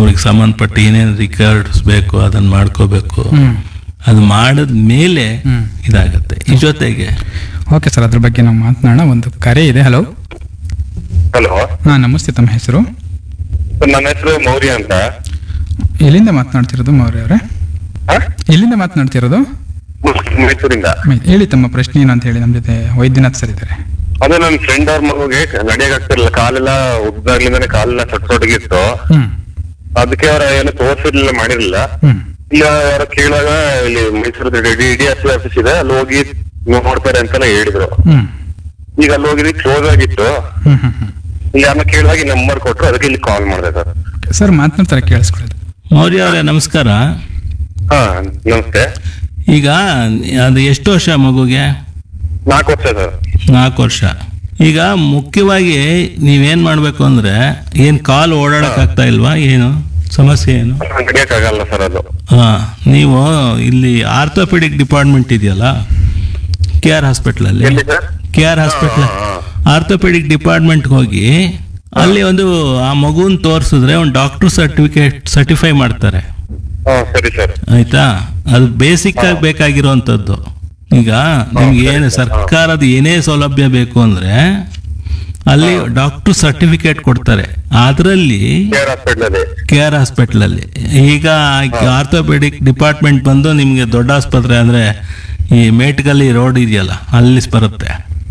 ಅವ್ರಿಗೆ ಸಂಬಂಧಪಟ್ಟ ಏನೇನು ರಿಕಾರ್ಡ್ಸ್ ಬೇಕು ಅದನ್ನ ಮಾಡ್ಕೋಬೇಕು ಹ್ಮ್ ಅದು ಮಾಡಿದ ಮೇಲೆ ಹ್ಮ್. ಇದಾಗತ್ತೆ ಈ ಜೊತೆಗೆ ಓಕೆ ಸರ್ ಅದ್ರ ಬಗ್ಗೆ ನಾವು ಮಾತನಾಡೋಣ ಒಂದು ಕರೆ ಇದೆ ಹಲೋ ಹಲೋ ಹಾಂ ನಮಸ್ತೆ ತಮ್ಮ ಹೆಸರು ಸರ್ ನನ್ನ ಹೆಸರು ಮೌರ್ಯ ಅಂತ ಎಲ್ಲಿಂದ ಮಾತನಾಡ್ತಿರೋದು ಮೌರ್ಯ ಅವರೇ ಹ? ಎಲ್ಲಿಂದ ಮಾತನಾಡ್ತಿರೋದು ಮೈಸೂರಿಂದ ಮೈ- ಹೇಳಿ ತಮ್ಮ ಪ್ರಶ್ನೆ ಏನು ಅಂತ ಹೇಳಿ ನಮ್ಮ ಜೊತೆ ವೈದ್ಯನಾಥ್ ಸರ್ ಇದ್ದಾರೆ ಅದು ನನ್ನ ಫ್ರೆಂಡ್ ಅವ್ರ ಮಗುಗೆ ನಡೆಯಕ್ ಆಗ್ತಿರ್ಲಿಲ್ಲ ಕಾಲೆಲ್ಲ ಉದ್ದಾಗ್ಲಿಂದಾನೆ ಕಾಲೆಲ್ಲ ಸೊಟ್ ಸೊಟ್ಟಗಿತ್ತು ಹ್ಮ್ ಅದಕ್ಕೆ ಅವ್ರ ಏನು ತೋರ್ಸಿರ್ಲಿಲ್ಲ ಮಾಡಿರ್ಲಿಲ್ಲ ಹ್ಮ್ ಈಗ ಅವ್ರ ಕೇಳಾಗ ಇಲ್ಲಿ Mysuru D D S office ಇದೆ ಅಲ್ಲಿ ಹೋಗಿ ನೋಡ್ತಾರೆ ಅಂತೆಲ್ಲ ಹೇಳಿದ್ರು ಹ್ಮ್ ಈಗ ಅಲ್ಲಿ ಹೋಗಿದ್ವಿ ಕ್ಲೋಸ್ ಆಗಿತ್ತು ಹ್ಮ್ ಹ್ಮ್ ಹ್ಮ್ ಇಲ್ಲಿ ಯಾರನ್ನ ಕೇಳಿದಾಗ ನಂಬರ್ ಕೊಟ್ರು ಅದಕ್ಕೆ ಇಲ್ಲಿ ಕಾಲ್ ಮಾಡಿದೆ ಸರ್ ಸರ್ ಮಾತನಾಡ್ತಾರೆ ಕೇಳಿಸ್ಕೊಳ್ಳೋದು ಮೌರ್ಯ ಅವರೇ ನಮಸ್ಕಾರ ಹಾ ನಮಸ್ತೆ ಈಗ ಅದು ಎಷ್ಟು ವರ್ಷ ಮಗುಗೆ ನಾಲ್ಕು ವರ್ಷ ಸರ್ ನಾಲ್ಕು ವರ್ಷ ಈಗ ಮುಖ್ಯವಾಗಿ ನೀವೇನ್ ಮಾಡ್ಬೇಕು ಅಂದ್ರೆ ಏನ್ ಕಾಲು ಓಡಾಡಕ್ ಆಗ್ತಾ ಇಲ್ವಾ ಏನು ಸಮಸ್ಯೆ ಏನು ನಡೆಯಕ್ ಆಗಲ್ಲ ಸರ್ ಅದು ಹಾ ನೀವು ಇಲ್ಲಿ ಆರ್ಥೋಪೆಡಿಕ್ ಡಿಪಾರ್ಟ್ಮೆಂಟ್ ಇದೆಯಲ್ಲ ಕೆ ಆರ್ ಹಾಸ್ಪಿಟಲ್ ಎಲ್ಲಿ ಅಲ್ಲಿ ಸರ್ ಕೆ ಆರ್ ಹಾಸ್ಪಿಟಲ್ ಹಾ, ಆರ್ಥೋಪೆಡಿಕ್ ಡಿಪಾರ್ಟ್ಮೆಂಟ್ ಹೋಗಿ ಅಲ್ಲಿ ಒಂದು ಆ ಮಗುನ್ ತೋರಿಸಿದ್ರೆ ಒಂದು ಡಾಕ್ಟರ್ ಸರ್ಟಿಫಿಕೇಟ್ ಸರ್ಟಿಫೈ ಮಾಡ್ತಾರೆ ಹಾ ಸರಿ ಸರ್ ಆಯ್ತಾ ಅದು ಬೇಸಿಕ್ ಆಗಿ ಬೇಕಾಗಿರುವಂಥದ್ದು ಈಗ ನಿಮ್ಗೆ ಏನು ಸರ್ಕಾರದ ಏನೇ ಸೌಲಭ್ಯ ಬೇಕು ಅಂದ್ರೆ ಅಲ್ಲಿ ಡಾಕ್ಟರ್ ಸರ್ಟಿಫಿಕೇಟ್ ಕೊಡ್ತಾರೆ ಅದರಲ್ಲಿ ಕೇರ್ ಹಾಸ್ಪಿಟಲ್ ಅಲ್ಲಿ ಕೆ ಆರ್ ಹಾಸ್ಪಿಟಲ್ ಅಲ್ಲಿ ಈಗ ಆರ್ಥೋಪೆಡಿಕ್ ಡಿಪಾರ್ಟ್ಮೆಂಟ್ ಬಂದು ನಿಮ್ಗೆ ದೊಡ್ಡ ಆಸ್ಪತ್ರೆ ಅಂದ್ರೆ ಈ ಮೇಟ್ಗಲ್ಲಿ ರೋಡ್ ಇದೆಯಲ್ಲ ಅಲ್ಲಿ ಬರುತ್ತೆ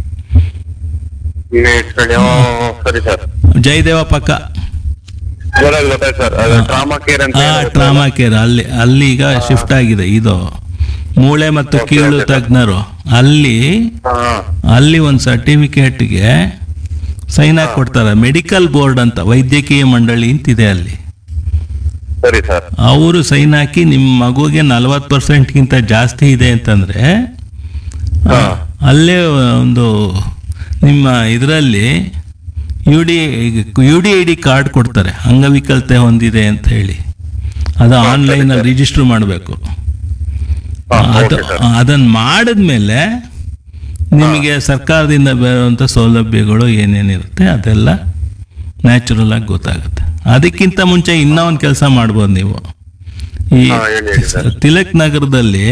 ಮೇಟ್ಕಡೆ, ಹಾ, ಸರಿ ಸರ್ ಜಯದೇವ ಪಕ್ಕ ಗೊತ್ತಾಯ್ತು ಗೊತ್ತಾಯ್ತು ಸರ್ ಅದು ಟ್ರಾಮಾ ಕೇರ್ ಅಂತ ಆ ಹೇಳಿ ಟ್ರಾಮಾ ಕೇರ್ ಅಲ್ಲಿ ಅಲ್ಲಿ ಈಗ ಶಿಫ್ಟ್ ಆಗಿದೆ ಇದು ಮೂಳೆ ಮತ್ತು Okay, ಕೀಳು okay. ತಜ್ಞರು ಅಲ್ಲಿ ಹಾ ಅಲ್ಲಿ ಒಂದು ಸರ್ಟಿಫಿಕೇಟ್ಗೆ ಸೈನ್ ಹಾಕಿ ಕೊಡ್ತಾರೆ ಮೆಡಿಕಲ್ ಬೋರ್ಡ್ ಅಂತ ವೈದ್ಯಕೀಯ ಮಂಡಳಿ ಅಂತಿದೆ ಅಲ್ಲಿ ಸರಿ ಸರ್ ಅವರು ಸೈನ್ ಹಾಕಿ ನಿಮ್ಮ ಮಗುಗೆ ನಲವತ್ತು ಪರ್ಸೆಂಟ್ಗಿಂತ ಜಾಸ್ತಿ ಇದೆ ಅಂತಂದ್ರೆ ಹಾ. ಅಲ್ಲೇ ಒಂದು ನಿಮ್ಮ ಇದರಲ್ಲಿ U D U D I D card ಕೊಡ್ತಾರೆ ಅಂಗವಿಕಲತೆ ಹೊಂದಿದೆ ಅಂತ ಹೇಳಿ ಅದು ಆನ್ಲೈನಲ್ಲಿ ರಿಜಿಸ್ಟರ್ ಮಾಡಬೇಕು ಹಾ, ಅದು okay, sir. ಅದನ್ನು ಮಾಡಿದ್ಮೇಲೆ ನಿಮಗೆ ಸರ್ಕಾರದಿಂದ ಬರುವಂಥ ಸೌಲಭ್ಯಗಳು ಏನೇನಿರುತ್ತೆ ಅದೆಲ್ಲ ನ್ಯಾಚುರಲ್ ಆಗಿ ಗೊತ್ತಾಗುತ್ತೆ ಅದಕ್ಕಿಂತ ಮುಂಚೆ ಇನ್ನೂ ಒಂದು ಕೆಲಸ ಮಾಡ್ಬೋದು ನೀವು ಈ ಹಾ, ಹೇಳಿ, ಹೇಳಿ, sir. ತಿಲಕ್ ನಗರದಲ್ಲಿ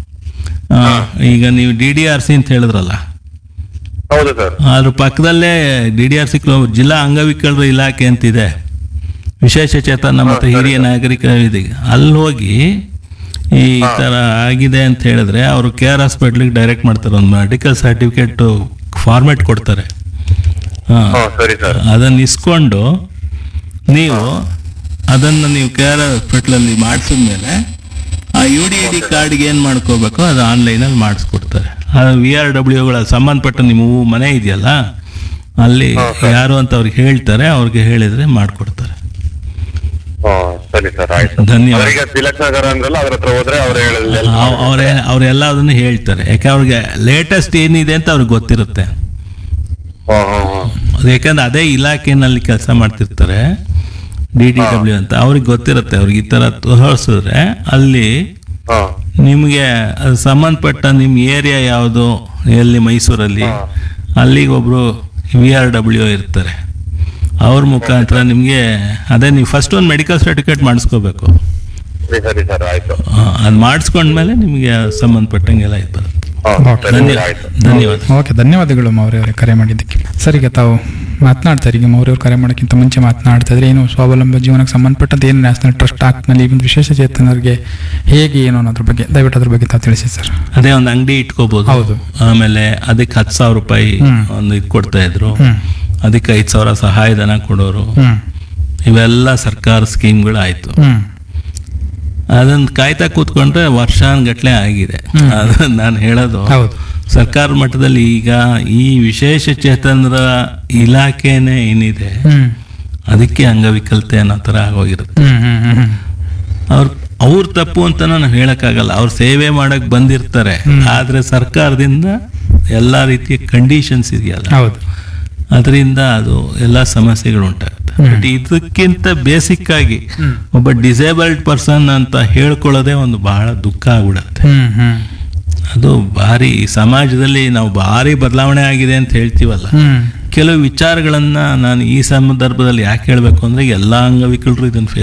ಆ, ಈಗ ನೀವು ಡಿ ಡಿ ಆರ್ ಸಿ ಅಂತ ಹೇಳಿದ್ರಲ್ಲ ಹೌದು ಸರ್ ಅದ್ರ ಪಕ್ಕದಲ್ಲೇ ಡಿ ಡಿ ಆರ್ ಸಿ ಜಿಲ್ಲಾ ಅಂಗವಿಕಲರ ಇಲಾಖೆ ಅಂತಿದೆ ವಿಶೇಷ ಚೇತನ ಮತ್ತು ಹಿರಿಯ ನಾಗರಿಕ ಇದೀಗ ಅಲ್ಲಿ ಹೋಗಿ ಈ ಥರ ಆಗಿದೆ ಅಂತ ಹೇಳಿದ್ರೆ ಅವರು ಕೆ ಆರ್ ಹಾಸ್ಪಿಟ್ಲಿಗೆ ಡೈರೆಕ್ಟ್ ಮಾಡ್ತಾರೆ ಒಂದು ಮೆಡಿಕಲ್ ಸರ್ಟಿಫಿಕೇಟ್ ಫಾರ್ಮೆಟ್ ಕೊಡ್ತಾರೆ ಹಾಂ ಹಾ ಸರಿ ಸರ್ ಅದನ್ನು ಇಸ್ಕೊಂಡು ನೀವು ಅದನ್ನು ನೀವು ಕೆ ಆರ್ ಹಾಸ್ಪಿಟ್ಲಲ್ಲಿ ಮಾಡಿಸಿದ್ಮೇಲೆ ಆ ಯು ಡಿ ಐ ಡಿ ಕಾರ್ಡ್ಗೆ ಏನು ಮಾಡ್ಕೋಬೇಕು ಅದು ಆನ್ಲೈನಲ್ಲಿ ಮಾಡಿಸ್ಕೊಡ್ತಾರೆ ಅದು ವಿ ಆರ್ ಡಬ್ಲ್ಯೂಗಳ ಸಂಬಂಧಪಟ್ಟ ನಿಮ್ಮ ಊ- ಮನೆ ಇದೆಯಲ್ಲ ಅಲ್ಲಿ ಯಾರು ಅಂತ ಅವ್ರಿಗೆ ಹೇಳ್ತಾರೆ ಅವ್ರಿಗೆ ಹೇಳಿದ್ರೆ ಮಾಡಿಕೊಡ್ತಾರೆ ಹಾ ಸರಿ ಸರ್ ಆಯ್ತು ಧನ್ಯವಾದ. ಅವರಿಗೆ ತಿಲಕ್ ನಗರ ಅಂದ್ರಲ್ಲ ಅದ್ರ ಹತ್ರ ಹೋದ್ರೆ ಅವ್ರು ಹೇಳಿಲ್ಲ ಅವ್- ಅವ್ರೆ ಅವರೆಲ್ಲ ಅದನ್ನು ಹೇಳ್ತಾರೆ ಯಾಕೆ ಅವ್ರಿಗೆ ಲೇಟೆಸ್ಟ್ ಏನಿದೆ ಅಂತ ಅವ್ರಿಗೆ ಗೊತ್ತಿರುತ್ತೆ ಹಾ ಹಾ ಹಾ ಅದು ಯಾಕಂದ್ರೆ ಅದೇ ಇಲಾಖೆನಲ್ಲಿ ಕೆಲಸ ಮಾಡ್ತಿರ್ತಾರೆ ಡಿ ಡಿ ಡಬ್ಲ್ಯೂ ಅಂತ ಅವ್ರಿಗೆ ಗೊತ್ತಿರುತ್ತೆ ಅವ್ರಿಗೆ ಈ ಥರ ತೋರಿಸಿದ್ರೆ ಅಲ್ಲಿ ಹಾ ನಿಮಗೆ ಅದು ಸಂಬಂಧಪಟ್ಟ ನಿಮ್ಮ ಏರಿಯಾ ಯಾವುದು ಎಲ್ಲಿ ಮೈಸೂರಲ್ಲಿ ಅಲ್ಲಿಗೆ ಒಬ್ಬರು ವಿ ಆರ್ ಡಬ್ಲ್ಯೂ ಇರ್ತಾರೆ ಅವ್ರ ಮುಖಾಂತರ ನಿಮಗೆ ಅದೇ ನೀವು ಫಸ್ಟ್ ಒಂದು ಮೆಡಿಕಲ್ ಸರ್ಟಿಫಿಕೇಟ್ ಮಾಡಿಸ್ಕೋಬೇಕು ಸರಿ ಸರಿ ಸರ್ ಆಯ್ತು ಅದು ಮಾಡಿಸ್ಕೊಂಡ್ಮೇಲೆ ನಿಮಗೆ ಸಂಬಂಧಪಟ್ಟಂಗೆಲ್ಲ ಇದು ಬರುತ್ತೆ ಹಾ ಸರಿ ಧನ್ಯವಾದ ಆಯ್ತು ಧನ್ಯವಾದ ಓಕೆ ಧನ್ಯವಾದಗಳು ಮೌರ್ಯ ಅವರೇ ಕರೆ ಮಾಡಿದ್ದಕ್ಕೆ ಸರ್ ಈಗ ತಾವು ಮಾತನಾಡ್ತಾರೆ ಈಗ ಮೌರ್ಯ ಅವರು ಕರೆ ಮಾಡೋಕ್ಕಿಂತ ಮುಂಚೆ ಮಾತನಾಡ್ತಾ ಇದ್ರೆ ಏನು ಸ್ವಾವಲಂಬ ಜೀವನಕ್ಕೆ ಸಂಬಂಧಪಟ್ಟಂತೆ ಏನು ನ್ಯಾಷನಲ್ ಟ್ರಸ್ಟ್ ಆಕ್ಟ್ನಲ್ಲಿ ಈ ಒಂದು ವಿಶೇಷ ಚೇತನರಿಗೆ ಹೇಗೆ ಏನು ಅನ್ನೋದ್ರ ಬಗ್ಗೆ ದಯವಿಟ್ಟು ಅದ್ರ ಬಗ್ಗೆ ತಾವು ತಿಳಿಸಿ ಸರ್ ಅದೇ ಒಂದು ಅಂಗಡಿ ಇಟ್ಕೋಬಹುದು ಹೌದು. ಆಮೇಲೆ ಅದಕ್ಕೆ ಹತ್ತು ಸಾವಿರ ರೂಪಾಯಿ ಹ್ಮ್. ಒಂದು ಇದು ಕೊಡ್ತಾ ಇದ್ರು ಹ್ಮ್ ಅದಕ್ಕೆ ಐದು ಸಾವಿರ ಸಹಾಯಧನ ಕೊಡೋರು ಹ್ಮ್ ಇವೆಲ್ಲ ಸರ್ಕಾರ ಸ್ಕೀಮ್ಗಳು ಆಯ್ತು ಹ್ಮ್ ಅದನ್ನ ಕಾಯ್ತಾ ಕೂತ್ಕೊಂಡ್ರೆ ವರ್ಷಾನ್ಗಟ್ಲೆ ಆಗಿದೆ ಹ್ಮ್. ಅದು ನಾನು ಹೇಳೋದು ಹೌದು ಸರ್ಕಾರ ಮಟ್ಟದಲ್ಲಿ ಈಗ ಈ ವಿಶೇಷ ಚೇತನರ ಇಲಾಖೆನೇ ಏನಿದೆ ಹ್ಮ್ ಅದಕ್ಕೆ ಅಂಗವಿಕಲತೆ ಅನ್ನೋ ಥರ ಆಗೋಗಿರುತ್ತೆ ಹ್ಮ್ ಹ್ಮ್ ಹ್ಮ್ ಹ್ಮ್ ಅವ್ರ ಅವ್ರ ತಪ್ಪು ಅಂತ ನಾನು ಹೇಳಕ್ಕಾಗಲ್ಲ ಅವ್ರು ಸೇವೆ ಮಾಡಕ್ ಬಂದಿರ್ತಾರೆ ಹ್ಮ್. ಆದ್ರೆ ಸರ್ಕಾರದಿಂದ ಎಲ್ಲಾ ರೀತಿಯ ಕಂಡೀಷನ್ಸ್ ಇದೆಯಲ್ಲ ಹೌದು ಅದರಿಂದ ಅದು ಎಲ್ಲ ಸಮಸ್ಯೆಗಳು ಉಂಟಾಗುತ್ತೆ ಹ್ಮ್. ಬಟ್ ಇದಕ್ಕಿಂತ ಬೇಸಿಕ್ ಆಗಿ ಹ್ಮ್. ಒಬ್ಬ ಡಿಸೇಬಲ್ಡ್ ಪರ್ಸನ್ ಅಂತ ಹೇಳ್ಕೊಳ್ಳೋದೇ ಒಂದು ಬಹಳ ದುಃಖ ಆಗ್ಬಿಡತ್ತೆ ಹ್ಮ್ ಹ್ಮ್ ಅದು ಭಾರಿ ಈ ಸಮಾಜದಲ್ಲಿ ನಾವು ಭಾರಿ ಬದಲಾವಣೆ ಆಗಿದೆ ಅಂತ ಹೇಳ್ತೀವಲ್ಲ ಹ್ಮ್ ಕೆಲವು ವಿಚಾರಗಳನ್ನ ನಾನು ಈ ಸಂದರ್ಭದಲ್ಲಿ ಯಾಕೆ ಹೇಳ್ಬೇಕು ಅಂದ್ರೆ ಎಲ್ಲಾ ಅಂಗವಿಕಲರು ಇದನ್ನ